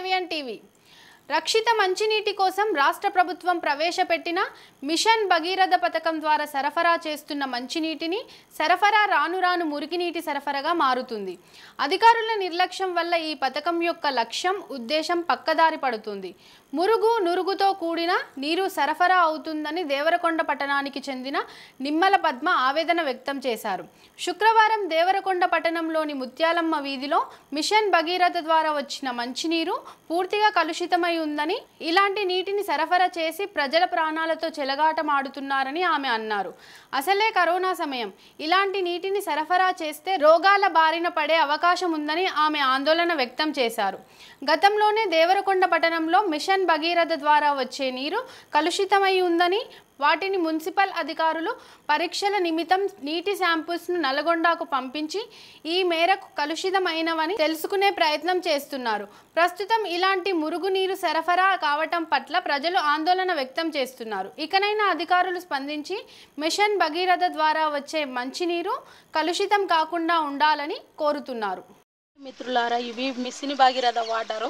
AVN TV రక్షిత మంచినీటి కోసం రాష్ట్ర ప్రభుత్వం ప్రవేశపెట్టిన మిషన్ భగీరథ పథకం ద్వారా సరఫరా చేస్తున్న మంచినీటిని సరఫరా రాను రాను మురికినీటి సరఫరాగా మారుతుంది అధికారుల నిర్లక్ష్యం వల్ల ఈ పథకం యొక్క లక్ష్యం ఉద్దేశం పక్కదారి పడుతుంది మురుగు నురుగుతో కూడిన నీరు సరఫరా అవుతుందని దేవరకొండ పట్టణానికి చెందిన నిమ్మల పద్మ ఆవేదన వ్యక్తం చేశారు శుక్రవారం దేవరకొండ పట్టణంలోని ముత్యాలమ్మ వీధిలో మిషన్ భగీరథ ద్వారా వచ్చిన మంచినీరు పూర్తిగా కలుషితమై ఉందని ఇలాంటి నీటిని సరఫరా చేసి ప్రజల ప్రాణాలతో చెలగాటమాడుతున్నారని ఆమె అన్నారు అసలే కరోనా సమయం ఇలాంటి నీటిని సరఫరా చేస్తే రోగాల బారిన పడే అవకాశం ఉందని ఆమె ఆందోళన వ్యక్తం చేశారు గతంలోనే దేవరకొండ పట్టణంలో మిషన్ భగీరథ ద్వారా వచ్చే నీరు కలుషితమై ఉందని వాటిని మున్సిపల్ అధికారులు పరీక్షల నిమిత్తం నీటి శాంపుల్స్ను నల్గొండకు పంపించి ఈ మేరకు కలుషితమైనవని తెలుసుకునే ప్రయత్నం చేస్తున్నారు ప్రస్తుతం ఇలాంటి మురుగునీరు సరఫరా కావటం పట్ల ప్రజలు ఆందోళన వ్యక్తం చేస్తున్నారు ఇకనైనా అధికారులు స్పందించి మిషన్ భగీరథ ద్వారా వచ్చే మంచినీరు కలుషితం కాకుండా ఉండాలని కోరుతున్నారు మిత్రులారా ఇవి మిస్సిని భాగీరథ వాటరు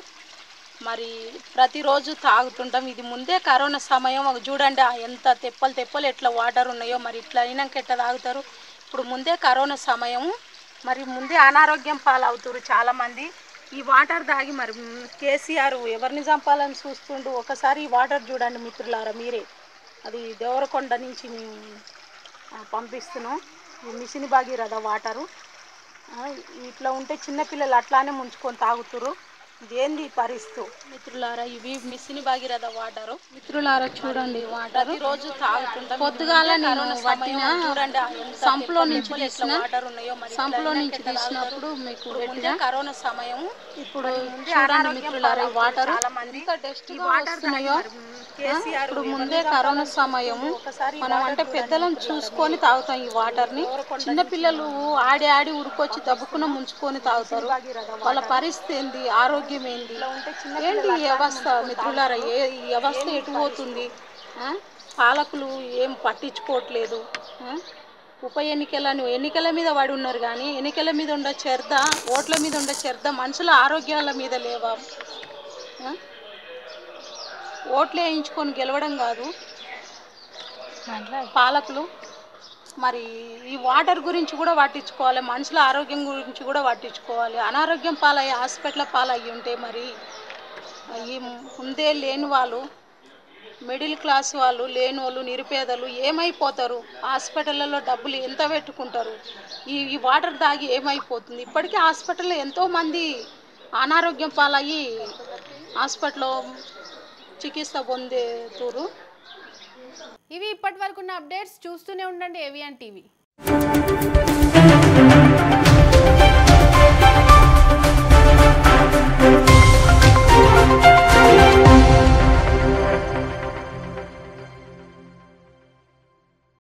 మరి ప్రతిరోజు తాగుతుంటాం ఇది ముందే కరోనా సమయం ఒక చూడండి ఆ ఎంత తెప్పలు తెప్పలు ఎట్లా వాటర్ ఉన్నాయో మరి ఇట్లా అయినాక ఎట్లా తాగుతారు ఇప్పుడు ముందే కరోనా సమయం మరి ముందే అనారోగ్యం పాలవుతారు చాలామంది ఈ వాటర్ తాగి మరి మ్, కేసీఆర్ ఎవరిని చంపాలని చూస్తుండు ఒకసారి ఈ వాటర్ చూడండి మిత్రులారా మీరే అది దేవరకొండ నుంచి మేము ఆ, పంపిస్తున్నాం ఈ మిషన్ భాగీరథ వాటరు ఆ, ఇట్లా ఉంటే చిన్నపిల్లలు అట్లానే ముంచుకొని తాగుతురు ఇదేంది ఈ పరిస్థితి మిత్రులారా ఇవి మిస్సిని భాగీరథ వాటరు మిత్రులారా చూడండి వాటర్ రోజు తాగుతుంటాం పొద్దుగాల నేను పట్టిన చూడండి సంపులో నుంచి తీసిన వాటర్ ఉన్నాయో మరి సంపులో నుంచి తీసినప్పుడు మీకు పెట్టిన కరోనా సమయం ఇప్పుడు చూడండి మిత్రులారా ఈ వాటర్ ఎంత డస్ట్ వస్తున్నాయో ఇప్పుడు ముందే కరోనా సమయం మనం అంటే పెద్దలను చూసుకొని తాగుతాం ఈ వాటర్ ని చిన్న పిల్లలు ఆడి ఆడి ఉరుకొచ్చి దబ్బుకున ముంచుకొని తాగుతారు వాళ్ళ పరిస్థితి ఏంది ఆరోగ్యం ఏంది ఏంటి ఈ వ్యవస్థ మిత్రులారా ఏ ఈ వ్యవస్థ ఎటు పోతుంది ఆ? పాలకులు ఏం పట్టించుకోవట్లేదు ఆ? ఉప ఎన్నికలను ఎన్నికల మీద పడి ఉన్నారు కానీ ఎన్నికల మీద ఉండే చెర్ద ఓట్ల మీద ఉండే చెర్ద మనుషుల ఆరోగ్యాల మీద లేవా ఆ? ఓట్లు వేయించుకొని గెలవడం కాదు పాలకులు మరి ఈ వాటర్ గురించి కూడా పట్టించుకోవాలి మనుషుల ఆరోగ్యం గురించి కూడా పట్టించుకోవాలి అనారోగ్యం పాలయ్యి హాస్పిటల్ పాలయ్యి ఉంటే మరి ఈ ముందే లేని వాళ్ళు మిడిల్ క్లాస్ వాళ్ళు లేని వాళ్ళు నిరుపేదలు ఏమైపోతారు హాస్పిటళ్ళలో డబ్బులు ఎంత పెట్టుకుంటారు ఈ ఈ వాటర్ తాగి ఏమైపోతుంది ఇప్పటికీ హాస్పిటల్లో ఎంతోమంది అనారోగ్యం పాలయ్యి హాస్పిటల్లో చికిత్స పొందేతురు ఇవి ఇప్పటి వరకున్న అప్డేట్స్ చూస్తూనే ఉండండి ఏవిఎన్ టీవీ